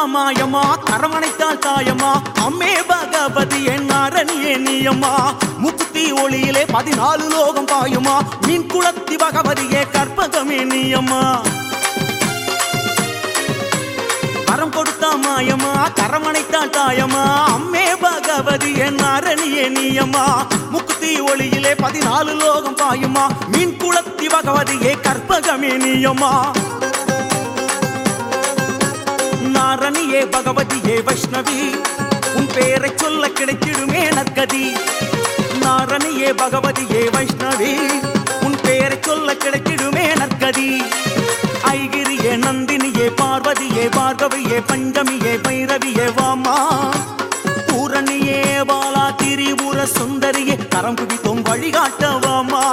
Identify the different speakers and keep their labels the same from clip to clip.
Speaker 1: மாயமா கரமணைத்தாள் தாயம்மா அம்மே பகவதி என் அரணியே நீயம்மா முக்குத்தி ஒளியிலே பதினாலு லோகம் பாயுமா மீன் குளத்தி பகவதியே கற்பகமே நீயம்மா கரம் கொடுத்தா மாயமா கரமணைத்தாள் தாயம்மா அம்மே பகவதி என் அரணியே நீயம்மா முக்குத்தி ஒளியிலே பதினாலு லோகம் பாயுமா மீன் குளத்தி பகவதியே கற்பகமே நீயம்மா நாரணியே பகவதியே வைஷ்ணவி உன் பேரை சொல்ல கிடைத்திடுமே நற்கதி நாரணியே பகவதியே வைஷ்ணவி உன் பேரை சொல்ல கிடைத்திடுமே நற்கதி ஐகிரியே நந்தினியே பார்வதியே பார்கவியே பஞ்சமியே பைரவியே வாமா பூரணியே பாலா திரிபுர சுந்தரியே கரம் குவித்தோம் வழிகாட்டவாமா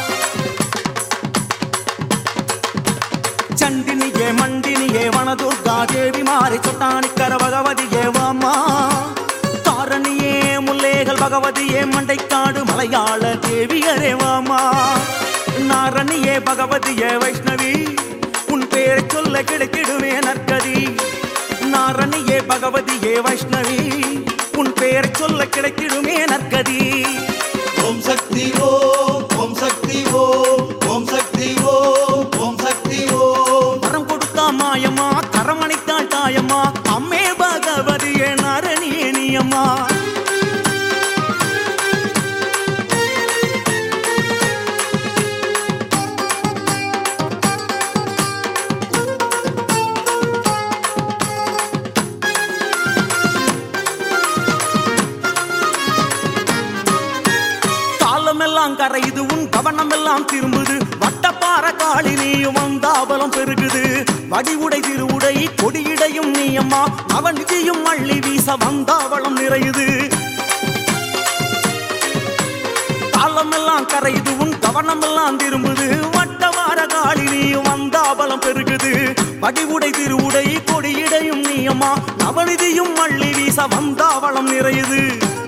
Speaker 1: ಚಂದಿನಿಗೆ ಮಂಡಿನಿಗೆ ವನದುರ್ಗಾ ದೇವಿ ಮಾರಿ ಚೊಟ್ಟಾಣಿಕ್ಕರ ಭಗವதியே வாமா காரணியே முல்லேகள் பகவதியே மண்டைக்காடு மலையாள தேவியரே வாமா நாரணியே பகவதியே வைஷ்ணவி உன் பேரை சொல்ல கிடைத்திடுமே நற்கதி நாரணியே பகவதியே வைஷ்ணவி உன் பேரை சொல்ல கிடைத்திடுமே நற்கதி
Speaker 2: ஓம் சக்தி ஓம் ஓம் சக்தி ஓம் ஓம் சக்தி ஓம் ஓம் சக்தி ஓம்
Speaker 1: வரம் கொடுத்தா மாயம்மா கரமணித்தாள் தாயம்மா அம்மே பகவதியே நாரணியே நீயம்மா காலமெல்லாம் கரையுது உன் கவனம் எல்லாம் திரும்புது வட்டப்பாற காளி நீயும் வந்தாபலம் பெருகுது வடிவுடை திருவுடை கொடியிடையும் நீயம்மா அவன் விதியும் அள்ளி வீச வந்தாவளம் நிறையுது காலமெல்லாம் கரையுது உன் கவனம் எல்லாம் திரும்புது வட்டவார காளி நீயும் வந்தாபலம் பெருகுது வடிவுடை திருவுடை கொடியிடையும் நீயம்மா நவநிதியும் அள்ளி வீச வந்தாவளம் நிறையுது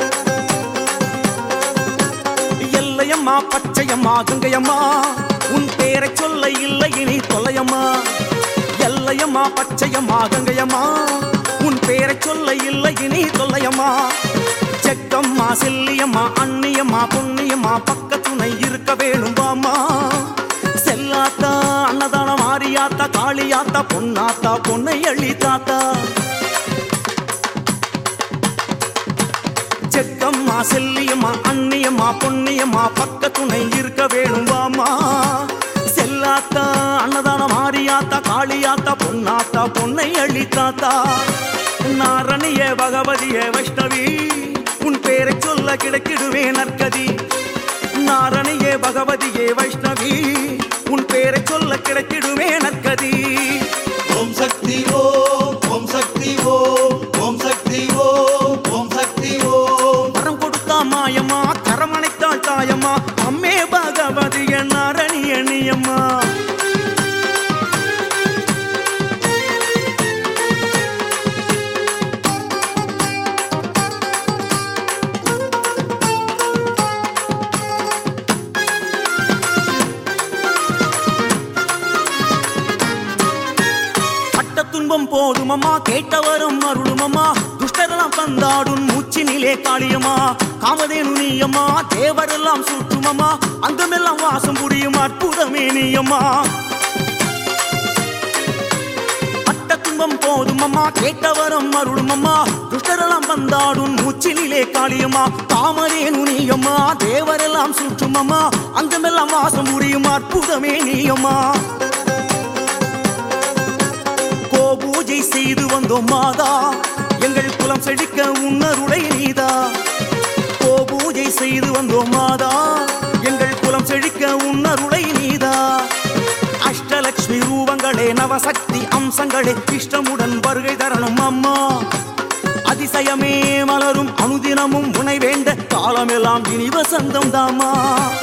Speaker 1: எல்லையம்மா பச்சையம்மா கங்கையம்மா உன் பேரை சொல்ல இல்லை இனி தொல்லையம்மா எல்லையம்மா பச்சையம்மா கங்கையம்மா உன் பேரை சொல்ல இல்லை இனி தொல்லையம்மா செக்கம்மா செல்லியம்மா அண்ணியம்மா பொன்னியம்மா பக்க துணை இருக்க வேணும் வாம்மா செல்லாத்தா அன்னதான மாரியாத்தா காளியாத்தா பொன்னாத்தா பொன்னை அள்ளி தாத்தா செக்கம்மா செல்லியம்மா அண்ணியம்மா பொன்னியம்மா பக்க துணை இருக்க வேணும் வாமா செல்லாத்தா அன்னதான மாரியாத்தா காளியாத்தா பொன்னாத்தா பொன்னை அழித்தாத்தா நாரணிய பகவதிய வைஷ்ணவி உன் பேரை சொல்ல கிடைக்கிடுவே நற்கதி நாரணியே பகவதியே வைஷ்ணவி உன் பேரை சொல்ல கிடைக்கிடுவே நற்கதி
Speaker 2: ஓம் சக்தி ஓம் ஓம் சக்தி ஓம் ஓம் சக்தி ஓம் ஓம் சக்தி ஓம்
Speaker 1: வரம் கொடுத்தா மாயம்மா கரமணைத்தாள் தாயம்மா அம்மே பகவதிய நாரணிய நீயம்மா பட்ட துன்பம் போதுமம்மா கேட்டவரும் அருளுமம்மா துஷ்டரெல்லாம் பந்தாடும் மூச்சினிலே காளியம்மா காமதேனு நீயம்மா தேவரெல்லாம் சுற்றுமம்மா அங்கமெல்லாம் வாசம் புரியும் அற்புதமே நீயம்மா பட்ட துன்பம் போதுமம்மா கேட்டவரும் அருளுமம்மா துஷ்டரெல்லாம் பந்தாடும் மூச்சினிலே காளியம்மா காமதேனு நீயம்மா தேவரெல்லாம் சுற்றுமம்மா அங்கமெல்லாம் வாசம் புரியும் அற்புதமே நீயம்மா கோ பூஜை செய்து வந்தோம் மாதா எங்கள் குலம் செழிக்க உன்னருளை நீதா கோ பூஜை செய்து வந்தோம் மாதா எங்கள் குலம் செழிக்க உன்னருளை நீதா அஷ்டலக்ஷ்மி ரூபங்களே நவசக்தி அம்சங்களே இஷ்டமுடன் வருகை தரணும் அம்மா அதிசயமே மலரும் அனுதினமும் உனை வேண்ட காலமெல்லாம் இனி வசந்தம் தாமா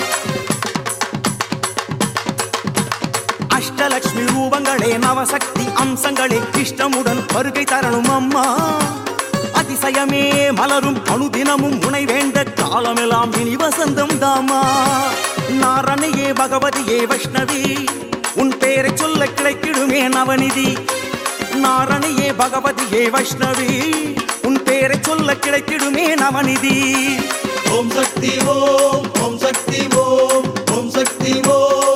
Speaker 1: அஷ்டலக்ஷ்மி ரூபங்களே நவசக்தி அம்சங்களே இஷ்டமுடன் வருகை தரணும் அம்மா அதிசயமே மலரும் அனுதினமும் உனை வேண்ட காலமெல்லாம் இனி வசந்தம் தாமா நாரணையே பகவதியே வைஷ்ணவி உன் பேரை சொல்ல கிடைக்கிடுமே நவநிதி நாரணியே பகவதியே வைஷ்ணவி உன் பேரை சொல்ல கிடைத்திடுமே நவநிதி
Speaker 2: ஓம் சக்தி ஓம் ஓம் சக்தி ஓம் ஓம் சக்தி ஓம்